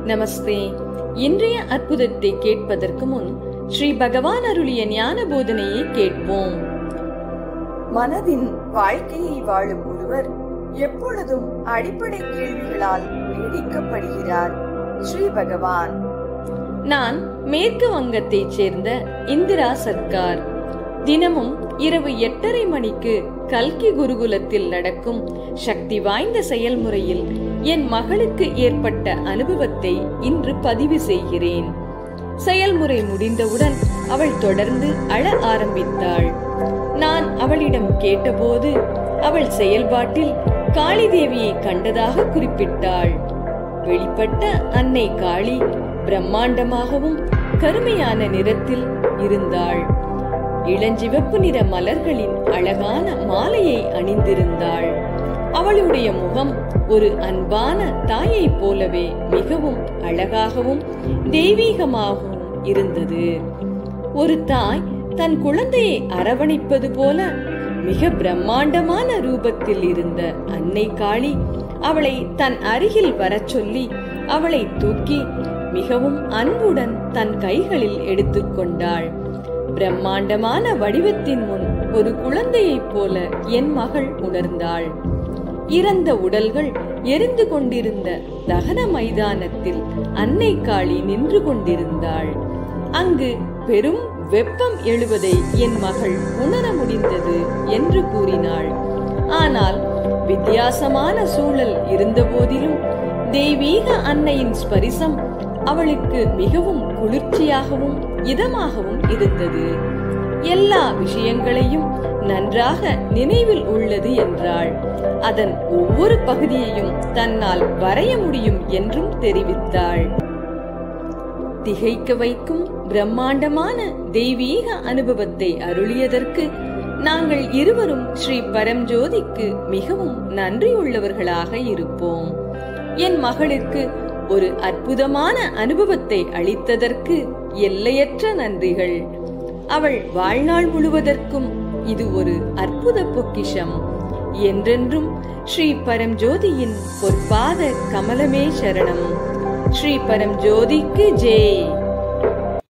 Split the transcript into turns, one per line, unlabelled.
நமஸ்தே இன்றைய அற்புதத்தை கேட்பதற்கு முன் ஸ்ரீ பகவான் அருளிய ஞான போதனையை கேட்போம்
மனதின் வாழ்க்கையை வாழும் ஒருவர் எப்பொழுதும் அடிப்படை கேள்விகளால் பீடிக்கப்படுகிறார் ஸ்ரீ பகவான்
நான் மேற்கு வங்கத்தைச் சேர்ந்த இந்திரா சர்க்கார் தினமும் இரவு எட்டரை மணிக்கு கல்கி குருகுலத்தில் நடக்கும் சக்தி வாய்ந்த செயல்முறையில் என் மகளுக்கு ஏற்பட்ட அனுபவத்தை இன்று பதிவு செய்கிறேன் செயல்முறை முடிந்தவுடன் அவள் தொடர்ந்து அழ ஆரம்பித்தாள் நான் அவளிடம் கேட்டபோது அவள் செயல்பாட்டில் காளி தேவியை கண்டதாக குறிப்பிட்டாள் வெளிப்பட்ட அன்னை காளி பிரம்மாண்டமாகவும் கருமையான நிறத்தில் இருந்தாள் இளஞ்சிவப்பு நிற மலர்களின் அழகான மாலையை அணிந்திருந்தாள் அவளுடைய முகம் ஒரு அன்பான தாயைப் போலவே மிகவும் அழகாகவும் தெய்வீகமாகவும் இருந்தது ஒரு தாய் தன் குழந்தையை அரவணைப்பது போல மிக பிரம்மாண்டமான ரூபத்தில் இருந்த அன்னை காளி அவளை தன் அருகில் வரச் சொல்லி அவளை தூக்கி மிகவும் அன்புடன் தன் கைகளில் எடுத்துக்கொண்டாள் பிரம்மாண்டமான வடிவத்தின் முன் ஒரு குழந்தையைப் போல என் மகள் உணர்ந்தாள் இறந்த உடல்கள் எரிந்து கொண்டிருந்த தகன மைதானத்தில் அன்னை காளி நின்று கொண்டிருந்தாள் அங்கு பெரும் வெப்பம் எழுவதை என் மகள் உணர முடிந்தது என்று கூறினாள் ஆனால் வித்தியாசமான சூழல் இருந்தபோதிலும் தெய்வீக அன்னையின் ஸ்பரிசம் அவளுக்கு மிகவும் குளிர்ச்சியாகவும் இதமாகவும் இருந்தது எல்லா விஷயங்களையும் நன்றாக நினைவில் உள்ளது என்றாள் அதன் ஒவ்வொரு பகுதியையும் தன்னால் வரைய முடியும் என்றும் தெரிவித்தாள் திகைக்க வைக்கும் பிரம்மாண்டமான தெய்வீக அனுபவத்தை அருளியதற்கு நாங்கள் இருவரும் ஸ்ரீ பரம்ஜோதிக்கு மிகவும் நன்றியுள்ளவர்களாக இருப்போம் என் மகளுக்கு ஒரு அற்புதமான அனுபவத்தை அளித்ததற்கு எல்லையற்ற நன்றிகள் அவள் வாழ்நாள் முழுவதற்கும் இது ஒரு அற்புத பொக்கிஷம் என்றென்றும் ஸ்ரீ பரம்ஜோதியின் பொற்பாத கமலமே சரணம் ஸ்ரீ பரம்ஜோதிக்கு ஜெய்